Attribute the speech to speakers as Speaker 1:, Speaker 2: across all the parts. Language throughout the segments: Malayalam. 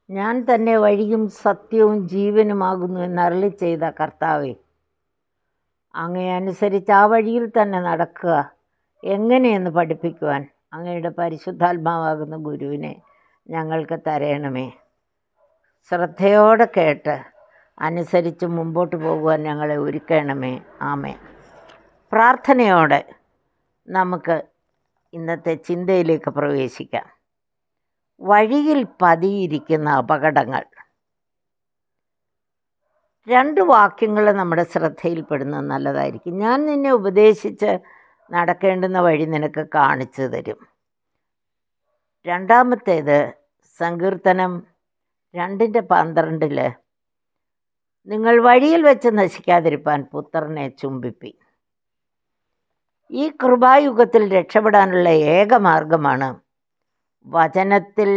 Speaker 1: ഞാൻ തന്നെ വഴിയും സത്യവും ജീവനുമാകുന്നു എന്നരുളി ചെയ്ത കർത്താവെ അങ്ങയെ അനുസരിച്ച് ആ വഴിയിൽ തന്നെ നടക്കുക എങ്ങനെയെന്ന് പഠിപ്പിക്കുവാൻ അങ്ങയുടെ പരിശുദ്ധാത്മാവാകുന്ന ഗുരുവിനെ ഞങ്ങൾക്ക് തരയണമേ ശ്രദ്ധയോടെ കേട്ട് അനുസരിച്ച് മുമ്പോട്ട് പോകുവാൻ ഞങ്ങളെ ഒരുക്കണമേ ആമേ പ്രാർത്ഥനയോടെ നമുക്ക് ഇന്നത്തെ ചിന്തയിലേക്ക് പ്രവേശിക്കാം വഴിയിൽ പതിയിരിക്കുന്ന അപകടങ്ങൾ രണ്ട് വാക്യങ്ങൾ നമ്മുടെ ശ്രദ്ധയിൽപ്പെടുന്നത് നല്ലതായിരിക്കും ഞാൻ നിന്നെ ഉപദേശിച്ച് നടക്കേണ്ടുന്ന വഴി നിനക്ക് കാണിച്ചു തരും രണ്ടാമത്തേത് സങ്കീർത്തനം രണ്ടിൻ്റെ പന്ത്രണ്ടിൽ നിങ്ങൾ വഴിയിൽ വെച്ച് നശിക്കാതിരിപ്പാൻ പുത്രനെ ചുംബിപ്പി ഈ കൃപായുഗത്തിൽ രക്ഷപ്പെടാനുള്ള ഏക മാർഗമാണ് വചനത്തിൽ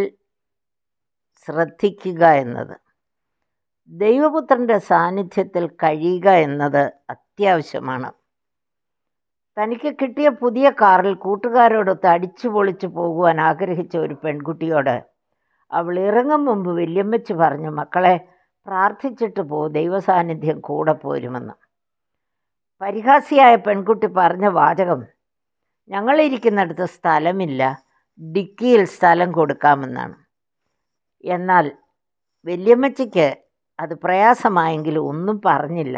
Speaker 1: ശ്രദ്ധിക്കുക എന്നത് ദൈവപുത്രൻ്റെ സാന്നിധ്യത്തിൽ കഴിയുക എന്നത് അത്യാവശ്യമാണ് തനിക്ക് കിട്ടിയ പുതിയ കാറിൽ കൂട്ടുകാരോടൊത്ത് അടിച്ചു പൊളിച്ചു പോകുവാൻ ആഗ്രഹിച്ച ഒരു പെൺകുട്ടിയോട് അവൾ ഇറങ്ങും മുമ്പ് വല്യമ്മച്ച് പറഞ്ഞു മക്കളെ പ്രാർത്ഥിച്ചിട്ട് പോ ദൈവസാന്നിധ്യം കൂടെ പോരുമെന്ന് പരിഹാസിയായ പെൺകുട്ടി പറഞ്ഞ വാചകം ഞങ്ങളിരിക്കുന്നിടത്ത് സ്ഥലമില്ല ഡിക്കിയിൽ സ്ഥലം കൊടുക്കാമെന്നാണ് എന്നാൽ വല്യമ്മച്ചിക്ക് അത് പ്രയാസമായെങ്കിലും ഒന്നും പറഞ്ഞില്ല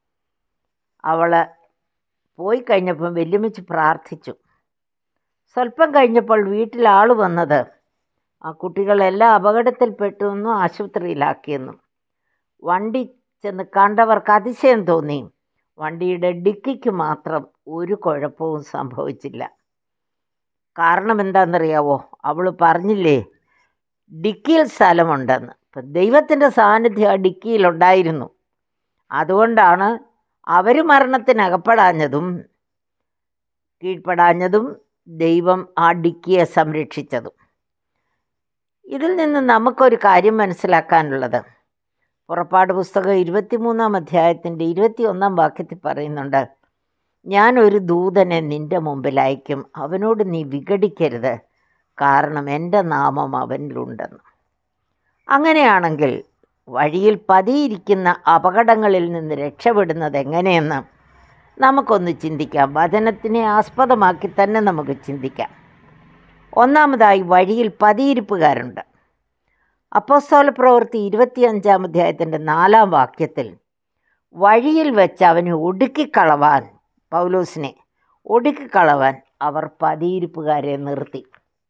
Speaker 1: അവൾ പോയി കഴിഞ്ഞപ്പം വല്യമ്മച്ചി പ്രാർത്ഥിച്ചു സ്വല്പം കഴിഞ്ഞപ്പോൾ വീട്ടിൽ ആൾ വന്നത് ആ കുട്ടികളെല്ലാം അപകടത്തിൽപ്പെട്ടു എന്നും ആശുപത്രിയിലാക്കിയെന്നും വണ്ടി ചെന്ന് കണ്ടവർക്ക് അതിശയം തോന്നി വണ്ടിയുടെ ഡിക്കിക്ക് മാത്രം ഒരു കുഴപ്പവും സംഭവിച്ചില്ല കാരണം എന്താണെന്നറിയാവോ അവൾ പറഞ്ഞില്ലേ ഡിക്കിയിൽ സ്ഥലമുണ്ടെന്ന് ഇപ്പം ദൈവത്തിൻ്റെ സാന്നിധ്യം ആ ഡിക്കിയിലുണ്ടായിരുന്നു അതുകൊണ്ടാണ് അവർ മരണത്തിന് അകപ്പെടാഞ്ഞതും കീഴ്പ്പെടാഞ്ഞതും ദൈവം ആ ഡിക്കിയെ സംരക്ഷിച്ചതും ഇതിൽ നിന്ന് നമുക്കൊരു കാര്യം മനസ്സിലാക്കാനുള്ളത് പുറപ്പാട് പുസ്തകം ഇരുപത്തിമൂന്നാം അധ്യായത്തിൻ്റെ ഇരുപത്തിയൊന്നാം വാക്യത്തിൽ പറയുന്നുണ്ട് ഞാൻ ഒരു ദൂതനെ നിൻ്റെ മുമ്പിൽ അയക്കും അവനോട് നീ വിഘടിക്കരുത് കാരണം എൻ്റെ നാമം അവനിലുണ്ടെന്ന് അങ്ങനെയാണെങ്കിൽ വഴിയിൽ പതിയിരിക്കുന്ന അപകടങ്ങളിൽ നിന്ന് രക്ഷപ്പെടുന്നത് എങ്ങനെയെന്ന് നമുക്കൊന്ന് ചിന്തിക്കാം വചനത്തിനെ ആസ്പദമാക്കി തന്നെ നമുക്ക് ചിന്തിക്കാം ഒന്നാമതായി വഴിയിൽ പതിയിരിപ്പുകാരുണ്ട് അപ്പോസ്തോല പ്രവൃത്തി ഇരുപത്തിയഞ്ചാം അധ്യായത്തിൻ്റെ നാലാം വാക്യത്തിൽ വഴിയിൽ വെച്ച് അവനെ ഒടുക്കിക്കളവാൻ പൗലോസിനെ ഒടുക്കിക്കളവാൻ അവർ പതിയിരിപ്പുകാരെ നിർത്തി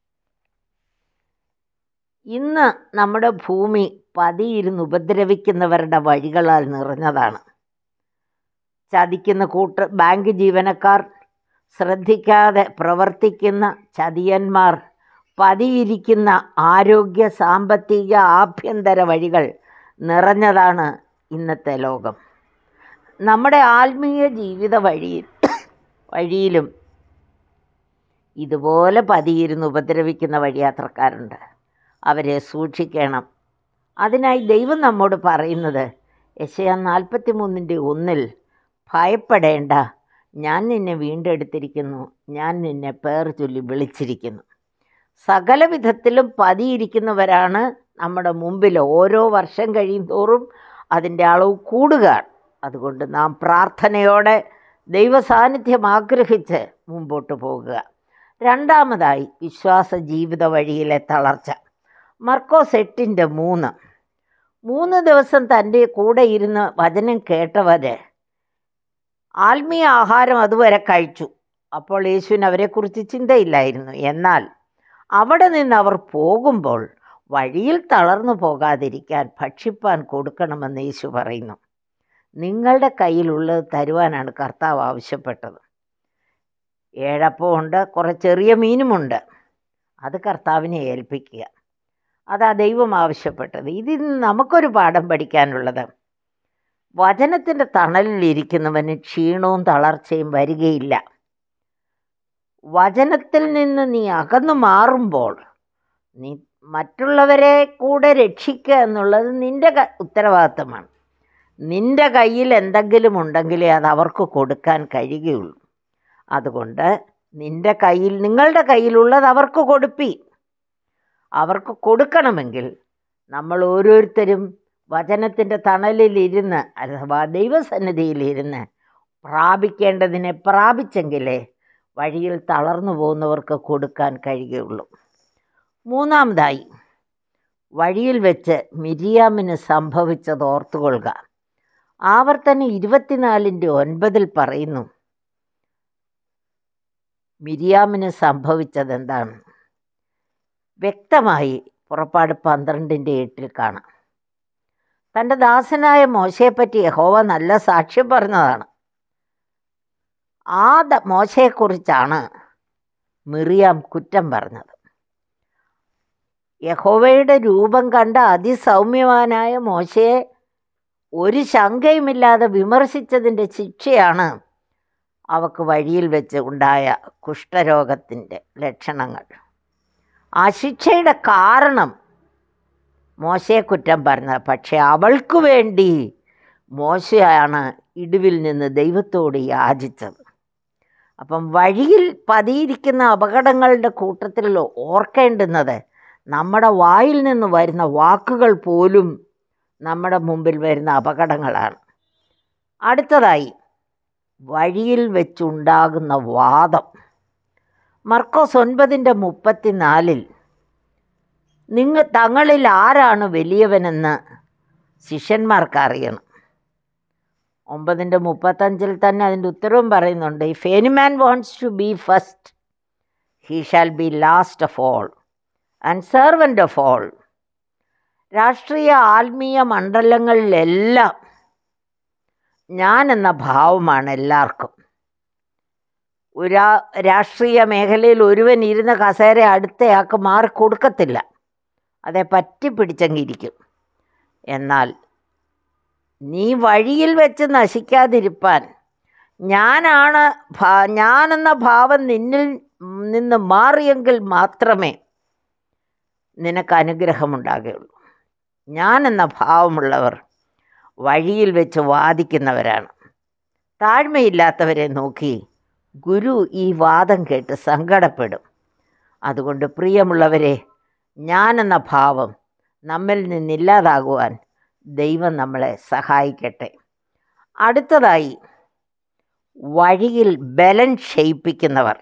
Speaker 1: ഇന്ന് നമ്മുടെ ഭൂമി പതിയിരുന്ന് ഉപദ്രവിക്കുന്നവരുടെ വഴികളാൽ നിറഞ്ഞതാണ് ചതിക്കുന്ന കൂട്ട് ബാങ്ക് ജീവനക്കാർ ശ്രദ്ധിക്കാതെ പ്രവർത്തിക്കുന്ന ചതിയന്മാർ പതിയിരിക്കുന്ന ആരോഗ്യ സാമ്പത്തിക ആഭ്യന്തര വഴികൾ നിറഞ്ഞതാണ് ഇന്നത്തെ ലോകം നമ്മുടെ ആത്മീയ ജീവിത വഴിയിൽ വഴിയിലും ഇതുപോലെ പതിയിരുന്ന് ഉപദ്രവിക്കുന്ന വഴിയാത്രക്കാരുണ്ട് അവരെ സൂക്ഷിക്കണം അതിനായി ദൈവം നമ്മോട് പറയുന്നത് യശയ നാൽപ്പത്തി മൂന്നിൻ്റെ ഒന്നിൽ ഭയപ്പെടേണ്ട ഞാൻ നിന്നെ വീണ്ടെടുത്തിരിക്കുന്നു ഞാൻ നിന്നെ പേർ ചൊല്ലി വിളിച്ചിരിക്കുന്നു സകല വിധത്തിലും പതിയിരിക്കുന്നവരാണ് നമ്മുടെ മുമ്പിൽ ഓരോ വർഷം കഴിയും തോറും അതിൻ്റെ അളവ് കൂടുകയാണ് അതുകൊണ്ട് നാം പ്രാർത്ഥനയോടെ ദൈവസാന്നിധ്യം ആഗ്രഹിച്ച് മുമ്പോട്ട് പോകുക രണ്ടാമതായി വിശ്വാസ ജീവിത വഴിയിലെ തളർച്ച മർക്കോസ് എട്ടിൻ്റെ മൂന്ന് മൂന്ന് ദിവസം തൻ്റെ കൂടെ ഇരുന്ന് വചനം കേട്ടവര് ആത്മീയ ആഹാരം അതുവരെ കഴിച്ചു അപ്പോൾ യേശുവിന് അവരെക്കുറിച്ച് ചിന്തയില്ലായിരുന്നു എന്നാൽ അവിടെ നിന്ന് അവർ പോകുമ്പോൾ വഴിയിൽ തളർന്നു പോകാതിരിക്കാൻ ഭക്ഷിപ്പാൻ കൊടുക്കണമെന്ന് യേശു പറയുന്നു നിങ്ങളുടെ കയ്യിലുള്ളത് തരുവാനാണ് കർത്താവ് ആവശ്യപ്പെട്ടത് ഏഴപ്പമുണ്ട് കുറേ ചെറിയ മീനുമുണ്ട് അത് കർത്താവിനെ ഏൽപ്പിക്കുക അതാ ദൈവം ആവശ്യപ്പെട്ടത് ഇതിൽ നിന്ന് നമുക്കൊരു പാഠം പഠിക്കാനുള്ളത് വചനത്തിൻ്റെ തണലിലിരിക്കുന്നവന് ക്ഷീണവും തളർച്ചയും വരികയില്ല വചനത്തിൽ നിന്ന് നീ അകന്നു മാറുമ്പോൾ നീ മറ്റുള്ളവരെ കൂടെ രക്ഷിക്കുക എന്നുള്ളത് നിൻ്റെ ഉത്തരവാദിത്തമാണ് നിൻ്റെ കയ്യിൽ എന്തെങ്കിലും ഉണ്ടെങ്കിലേ അത് അവർക്ക് കൊടുക്കാൻ കഴിയുകയുള്ളൂ അതുകൊണ്ട് നിൻ്റെ കയ്യിൽ നിങ്ങളുടെ കയ്യിലുള്ളത് അവർക്ക് കൊടുപ്പി അവർക്ക് കൊടുക്കണമെങ്കിൽ നമ്മൾ ഓരോരുത്തരും വചനത്തിൻ്റെ തണലിലിരുന്ന് അഥവാ ദൈവസന്നിധിയിലിരുന്ന് പ്രാപിക്കേണ്ടതിനെ പ്രാപിച്ചെങ്കിലേ വഴിയിൽ തളർന്നു പോകുന്നവർക്ക് കൊടുക്കാൻ കഴിയുകയുള്ളൂ മൂന്നാമതായി വഴിയിൽ വെച്ച് മിരിയാമിന് സംഭവിച്ചത് ഓർത്തുകൊള്ളുക ആവർത്തനം ഇരുപത്തിനാലിൻ്റെ ഒൻപതിൽ പറയുന്നു മിരിയാമിന് സംഭവിച്ചത് എന്താണ് വ്യക്തമായി പുറപ്പാട് പന്ത്രണ്ടിൻ്റെ എട്ടിൽ കാണാം തൻ്റെ ദാസനായ മോശയെപ്പറ്റി യഹോവ നല്ല സാക്ഷ്യം പറഞ്ഞതാണ് ആ ദ മോശയെക്കുറിച്ചാണ് മിറിയാം കുറ്റം പറഞ്ഞത് യഹോവയുടെ രൂപം കണ്ട അതിസൗമ്യവാനായ മോശയെ ഒരു ശങ്കയുമില്ലാതെ വിമർശിച്ചതിൻ്റെ ശിക്ഷയാണ് അവക്ക് വഴിയിൽ വെച്ച് ഉണ്ടായ കുഷ്ഠരോഗത്തിൻ്റെ ലക്ഷണങ്ങൾ ആ ശിക്ഷയുടെ കാരണം മോശയെ കുറ്റം പറഞ്ഞത് പക്ഷെ അവൾക്ക് വേണ്ടി മോശയാണ് ഇടിവിൽ നിന്ന് ദൈവത്തോട് യാചിച്ചത് അപ്പം വഴിയിൽ പതിയിരിക്കുന്ന അപകടങ്ങളുടെ കൂട്ടത്തിൽ ഓർക്കേണ്ടുന്നത് നമ്മുടെ വായിൽ നിന്ന് വരുന്ന വാക്കുകൾ പോലും നമ്മുടെ മുമ്പിൽ വരുന്ന അപകടങ്ങളാണ് അടുത്തതായി വഴിയിൽ വെച്ചുണ്ടാകുന്ന വാദം മർക്കോസ് ഒൻപതിൻ്റെ മുപ്പത്തിനാലിൽ നിങ്ങൾ തങ്ങളിൽ ആരാണ് വലിയവനെന്ന് ശിഷ്യന്മാർക്ക് അറിയണം ഒമ്പതിൻ്റെ മുപ്പത്തഞ്ചിൽ തന്നെ അതിൻ്റെ ഉത്തരവും പറയുന്നുണ്ട് if any man wants to be first he shall be last of all and servant of all രാഷ്ട്രീയ ആത്മീയ മണ്ഡലങ്ങളിലെല്ലാം ഞാൻ എന്ന ഭാവമാണ് എല്ലാവർക്കും ഒരു രാഷ്ട്രീയ മേഖലയിൽ ഒരുവൻ ഇരുന്ന കസേര അടുത്തയാൾക്ക് മാറി കൊടുക്കത്തില്ല അതെ പറ്റി പിടിച്ചെങ്കിരിക്കും എന്നാൽ നീ വഴിയിൽ വെച്ച് നശിക്കാതിരിപ്പാൻ ഞാനാണ് ഞാനെന്ന ഭാവം നിന്നിൽ നിന്ന് മാറിയെങ്കിൽ മാത്രമേ നിനക്ക് അനുഗ്രഹമുണ്ടാകുകയുള്ളൂ ഞാൻ എന്ന ഭാവമുള്ളവർ വഴിയിൽ വെച്ച് വാദിക്കുന്നവരാണ് താഴ്മയില്ലാത്തവരെ നോക്കി ഗുരു ഈ വാദം കേട്ട് സങ്കടപ്പെടും അതുകൊണ്ട് പ്രിയമുള്ളവരെ ഞാനെന്ന ഭാവം നമ്മിൽ നിന്നില്ലാതാകുവാൻ ദൈവം നമ്മളെ സഹായിക്കട്ടെ അടുത്തതായി വഴിയിൽ ബലൻ ക്ഷയിപ്പിക്കുന്നവർ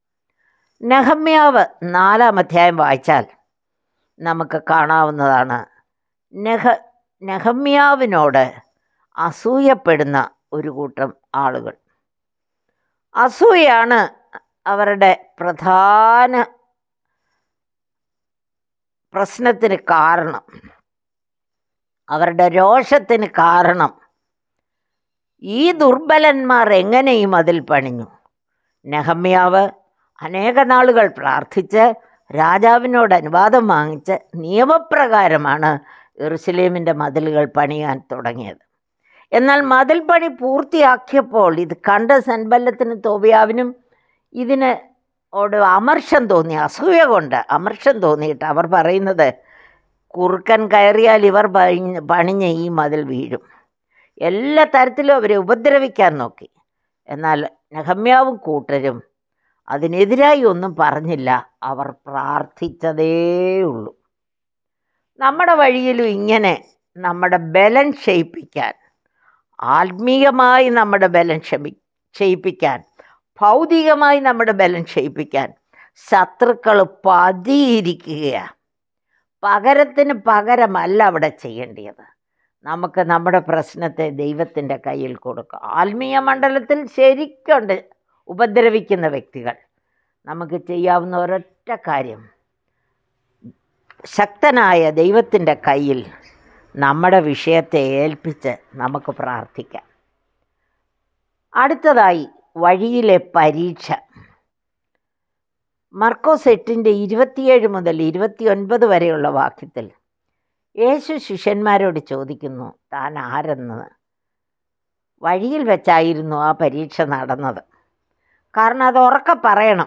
Speaker 1: നെഹമ്യാവ് നാലാം അധ്യായം വായിച്ചാൽ നമുക്ക് കാണാവുന്നതാണ് നെഹ നെഹമ്യാവിനോട് അസൂയപ്പെടുന്ന ഒരു കൂട്ടം ആളുകൾ അസൂയാണ് അവരുടെ പ്രധാന പ്രശ്നത്തിന് കാരണം അവരുടെ രോഷത്തിന് കാരണം ഈ ദുർബലന്മാർ എങ്ങനെയും അതിൽ പണിഞ്ഞു നെഹമ്യാവ് അനേക നാളുകൾ പ്രാർത്ഥിച്ച് രാജാവിനോട് അനുവാദം വാങ്ങിച്ച് നിയമപ്രകാരമാണ് എറുസലേമിൻ്റെ മതിലുകൾ പണിയാൻ തുടങ്ങിയത് എന്നാൽ മതിൽ പണി പൂർത്തിയാക്കിയപ്പോൾ ഇത് കണ്ട സൻബല്ലത്തിനും തോബിയാവിനും ഇതിന് ഓട് അമർഷം തോന്നി അസൂയ കൊണ്ട് അമർഷം തോന്നിയിട്ട് അവർ പറയുന്നത് കുറുക്കൻ കയറിയാൽ ഇവർ പണിഞ്ഞ പണിഞ്ഞ ഈ മതിൽ വീഴും എല്ലാ തരത്തിലും അവരെ ഉപദ്രവിക്കാൻ നോക്കി എന്നാൽ നെഹമ്യാവും കൂട്ടരും അതിനെതിരായി ഒന്നും പറഞ്ഞില്ല അവർ പ്രാർത്ഥിച്ചതേയുള്ളൂ നമ്മുടെ വഴിയിലും ഇങ്ങനെ നമ്മുടെ ബലം ക്ഷയിപ്പിക്കാൻ ആത്മീയമായി നമ്മുടെ ബലം ക്ഷമി ക്ഷയിപ്പിക്കാൻ ഭൗതികമായി നമ്മുടെ ബലം ക്ഷയിപ്പിക്കാൻ ശത്രുക്കൾ പതിയിരിക്കുകയാണ് പകരത്തിന് പകരമല്ല അവിടെ ചെയ്യേണ്ടത് നമുക്ക് നമ്മുടെ പ്രശ്നത്തെ ദൈവത്തിൻ്റെ കയ്യിൽ കൊടുക്കുക ആത്മീയ മണ്ഡലത്തിൽ ശരിക്കുണ്ട് ഉപദ്രവിക്കുന്ന വ്യക്തികൾ നമുക്ക് ചെയ്യാവുന്ന ഒരൊറ്റ കാര്യം ശക്തനായ ദൈവത്തിൻ്റെ കയ്യിൽ നമ്മുടെ വിഷയത്തെ ഏൽപ്പിച്ച് നമുക്ക് പ്രാർത്ഥിക്കാം അടുത്തതായി വഴിയിലെ പരീക്ഷ മർക്കോസ് എട്ടിൻ്റെ ഇരുപത്തിയേഴ് മുതൽ ഇരുപത്തിയൊൻപത് വരെയുള്ള വാക്യത്തിൽ യേശു ശിഷ്യന്മാരോട് ചോദിക്കുന്നു താൻ ആരെന്ന് വഴിയിൽ വെച്ചായിരുന്നു ആ പരീക്ഷ നടന്നത് കാരണം അത് ഉറക്കെ പറയണം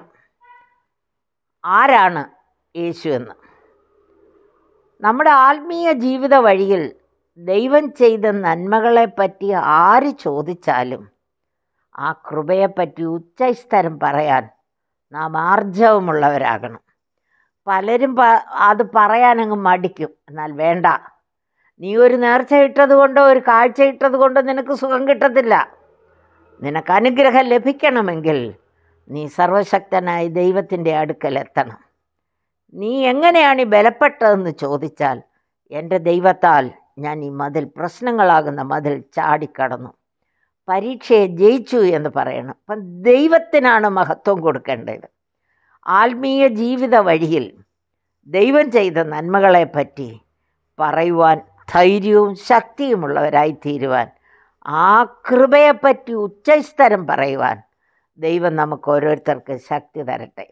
Speaker 1: ആരാണ് യേശു എന്ന് നമ്മുടെ ആത്മീയ ജീവിത വഴിയിൽ ദൈവം ചെയ്ത നന്മകളെപ്പറ്റി ആര് ചോദിച്ചാലും ആ കൃപയെപ്പറ്റി ഉച്ചസ്ഥരം പറയാൻ നാം ആർജവമുള്ളവരാകണം പലരും പ അത് പറയാനങ്ങ് മടിക്കും എന്നാൽ വേണ്ട നീ ഒരു നേർച്ച ഇട്ടത് കൊണ്ടോ ഒരു കാഴ്ച ഇട്ടത് കൊണ്ടോ നിനക്ക് സുഖം കിട്ടത്തില്ല നിനക്ക് അനുഗ്രഹം ലഭിക്കണമെങ്കിൽ നീ സർവശക്തനായ ദൈവത്തിൻ്റെ അടുക്കൽ എത്തണം നീ എങ്ങനെയാണ് ഈ ബലപ്പെട്ടതെന്ന് ചോദിച്ചാൽ എൻ്റെ ദൈവത്താൽ ഞാൻ ഈ മതിൽ പ്രശ്നങ്ങളാകുന്ന മതിൽ ചാടിക്കടന്നു പരീക്ഷയെ ജയിച്ചു എന്ന് പറയണം അപ്പം ദൈവത്തിനാണ് മഹത്വം കൊടുക്കേണ്ടത് ആത്മീയ ജീവിത വഴിയിൽ ദൈവം ചെയ്ത നന്മകളെ പറ്റി പറയുവാൻ ധൈര്യവും ശക്തിയുമുള്ളവരായി തീരുവാൻ ആ കൃപയെപ്പറ്റി ഉച്ചസ്ഥരം പറയുവാൻ ദൈവം നമുക്ക് ഓരോരുത്തർക്ക് ശക്തി തരട്ടെ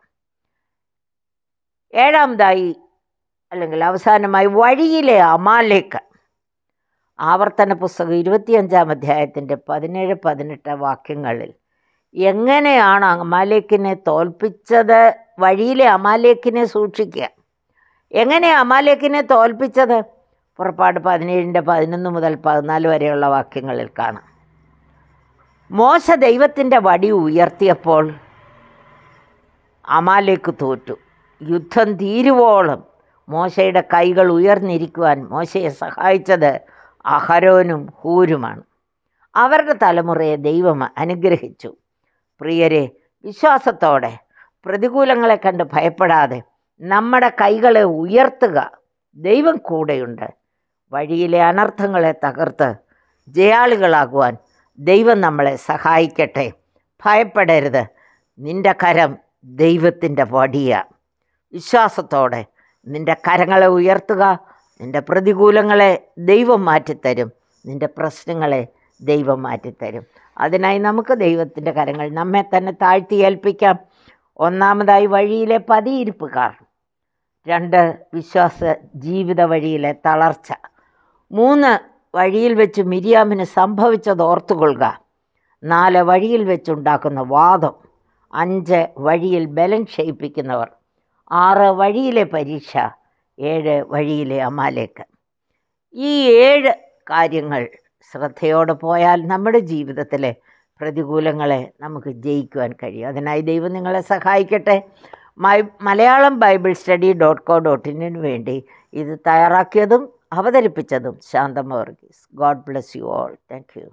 Speaker 1: ഏഴാമതായി അല്ലെങ്കിൽ അവസാനമായി വഴിയിലെ അമാലേക്ക് ആവർത്തന പുസ്തകം ഇരുപത്തിയഞ്ചാം അധ്യായത്തിൻ്റെ പതിനേഴ് പതിനെട്ട് വാക്യങ്ങളിൽ എങ്ങനെയാണ് അമാലേക്കിനെ തോൽപ്പിച്ചത് വഴിയിലെ അമാലേക്കിനെ സൂക്ഷിക്കുക എങ്ങനെ അമാലേക്കിനെ തോൽപ്പിച്ചത് പുറപ്പാട് പതിനേഴിൻ്റെ പതിനൊന്ന് മുതൽ പതിനാല് വരെയുള്ള വാക്യങ്ങളിൽ കാണാം മോശ ദൈവത്തിൻ്റെ വടി ഉയർത്തിയപ്പോൾ അമാലേക്ക് തോറ്റു യുദ്ധം തീരുവോളം മോശയുടെ കൈകൾ ഉയർന്നിരിക്കുവാൻ മോശയെ സഹായിച്ചത് അഹരോനും ഹൂരുമാണ് അവരുടെ തലമുറയെ ദൈവം അനുഗ്രഹിച്ചു പ്രിയരെ വിശ്വാസത്തോടെ പ്രതികൂലങ്ങളെ കണ്ട് ഭയപ്പെടാതെ നമ്മുടെ കൈകളെ ഉയർത്തുക ദൈവം കൂടെയുണ്ട് വഴിയിലെ അനർത്ഥങ്ങളെ തകർത്ത് ജയാളികളാകുവാൻ ദൈവം നമ്മളെ സഹായിക്കട്ടെ ഭയപ്പെടരുത് നിന്റെ കരം ദൈവത്തിൻ്റെ വടിയ വിശ്വാസത്തോടെ നിന്റെ കരങ്ങളെ ഉയർത്തുക നിന്റെ പ്രതികൂലങ്ങളെ ദൈവം മാറ്റിത്തരും നിന്റെ പ്രശ്നങ്ങളെ ദൈവം മാറ്റിത്തരും അതിനായി നമുക്ക് ദൈവത്തിൻ്റെ കരങ്ങൾ നമ്മെ തന്നെ താഴ്ത്തി ഏൽപ്പിക്കാം ഒന്നാമതായി വഴിയിലെ പതിയിരിപ്പുകാർ രണ്ട് വിശ്വാസ ജീവിത വഴിയിലെ തളർച്ച മൂന്ന് വഴിയിൽ വെച്ച് മിരിയാമിന് സംഭവിച്ചത് ഓർത്തുകൊള്ളുക നാല് വഴിയിൽ വെച്ചുണ്ടാക്കുന്ന വാദം അഞ്ച് വഴിയിൽ ബലം ക്ഷയിപ്പിക്കുന്നവർ ആറ് വഴിയിലെ പരീക്ഷ ഏഴ് വഴിയിലെ അമാലേക്ക് ഈ ഏഴ് കാര്യങ്ങൾ ശ്രദ്ധയോടെ പോയാൽ നമ്മുടെ ജീവിതത്തിലെ പ്രതികൂലങ്ങളെ നമുക്ക് ജയിക്കുവാൻ കഴിയും അതിനായി ദൈവം നിങ്ങളെ സഹായിക്കട്ടെ my Malayalam Bible study dot co dot ഇന്നിന് വേണ്ടി ഇത് തയ്യാറാക്കിയതും അവതരിപ്പിച്ചതും Shanthama Varghese God bless you all thank U